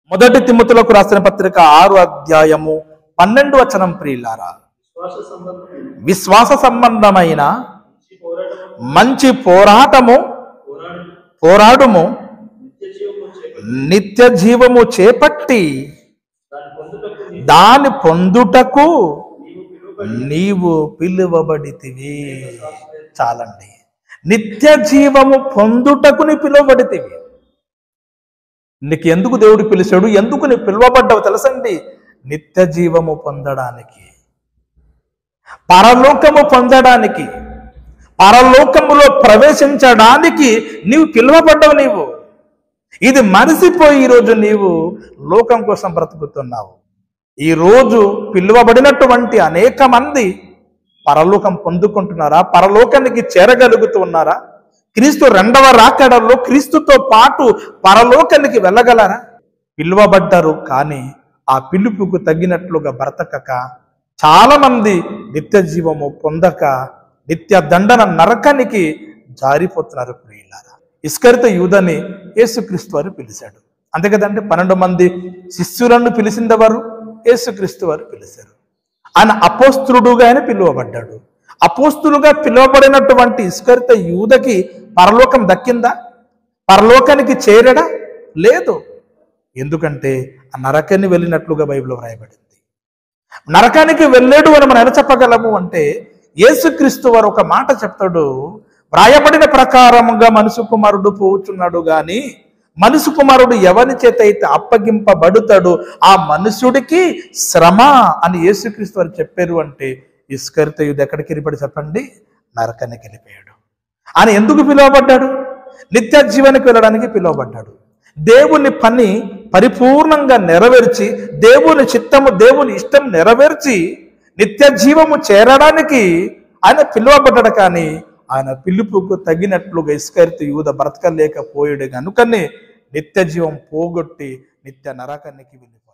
మొదటి తిమ్మతులకు రాసిన పత్రిక ఆరు అధ్యాయము పన్నెండు వచనం ప్రియులారా శ్వాస సంబంధమైన విశ్వాస సంబంధమైన ఈ పోరాటం మంచి పోరాటము పోరాడు పోరాడుము నిత్య జీవము చేపట్టి నిత్య జీవము చేపట్టి దాని పొందుటకు నీ- దాని పొందుటకు నీవు పిలువబడి నీవు పిలువబడితివి చాలండి నిత్య జీవము పొందుటకు నీ పిలువబడితివి నీకు ఎందుకు దేవుడు పిలిచాడు ఎందుకు నీ పిలువబడ్డావు తెలుసండి నిత్య జీవము పొందడానికి పరలోకము పొందడానికి పరలోకములో ప్రవేశించడానికి నీవు పిలువబడ్డావు నీవు ఇది మరిసిపోయి ఈరోజు నీవు లోకం కోసం బ్రతుకుతున్నావు ఈ రోజు పిలువబడినటువంటి అనేక మంది పరలోకం పొందుకుంటున్నారా పరలోకానికి చేరగలుగుతున్నారా క్రీస్తు రెండవ రాకడలో క్రీస్తుతో పాటు పరలోకానికి వెళ్ళగలరా పిలువబడ్డారు కానీ ఆ పిలుపుకు తగినట్లుగా బ్రతకక చాలా మంది నిత్య జీవము పొందక నిత్య దండన నరకానికి జారిపోతున్నారు ప్రియులారా ఇస్కరిత యూదని యేసుక్రీస్తు వారు పిలిచాడు అంతే కదండి పన్నెండు మంది శిష్యులను పిలిచిందెవరు యేసుక్రీస్తు వారు పిలిచారు ఆయన అపోస్తులుడుగా ఆయన పిలువబడ్డాడు అపోస్తులుగా పిలువబడినటువంటి ఇస్కరిత యూదకి పరలోకం దక్కిందా పరలోకానికి చేరడా లేదు ఎందుకంటే ఆ నరకాన్ని వెళ్ళినట్లుగా బైబిల్లో వ్రాయబడింది నరకానికి వెళ్ళాడు అని మనం ఎలా చెప్పగలము అంటే యేసుక్రీస్తు వారు ఒక మాట చెప్తాడు వ్రాయబడిన ప్రకారముగా మనుషు కుమారుడు పోచున్నాడు గాని మనుషు కుమారుడు ఎవరి చేత అయితే అప్పగింపబడుతాడు ఆ మనుషుడికి శ్రమ అని యేసుక్రీస్తు వారు చెప్పారు అంటే ఇస్కరిత యుద్ధ ఎక్కడికి వెళ్ళిపోయాడు చెప్పండి నరకానికి వెళ్ళిపోయాడు ఆయన ఎందుకు పిలువబడ్డాడు నిత్య జీవానికి వెళ్ళడానికి పిలువబడ్డాడు దేవుని పని పరిపూర్ణంగా నెరవేర్చి దేవుని చిత్తము దేవుని ఇష్టం నెరవేర్చి నిత్య జీవము చేరడానికి ఆయన పిలువబడ్డాడు కానీ ఆయన పిలుపుకు తగినట్లుగా ఇస్కరిత యూద బ్రతకలేకపోయాడు కనుకనే నిత్య జీవం పోగొట్టి నిత్య నరకానికి వెళ్ళిపోయాడు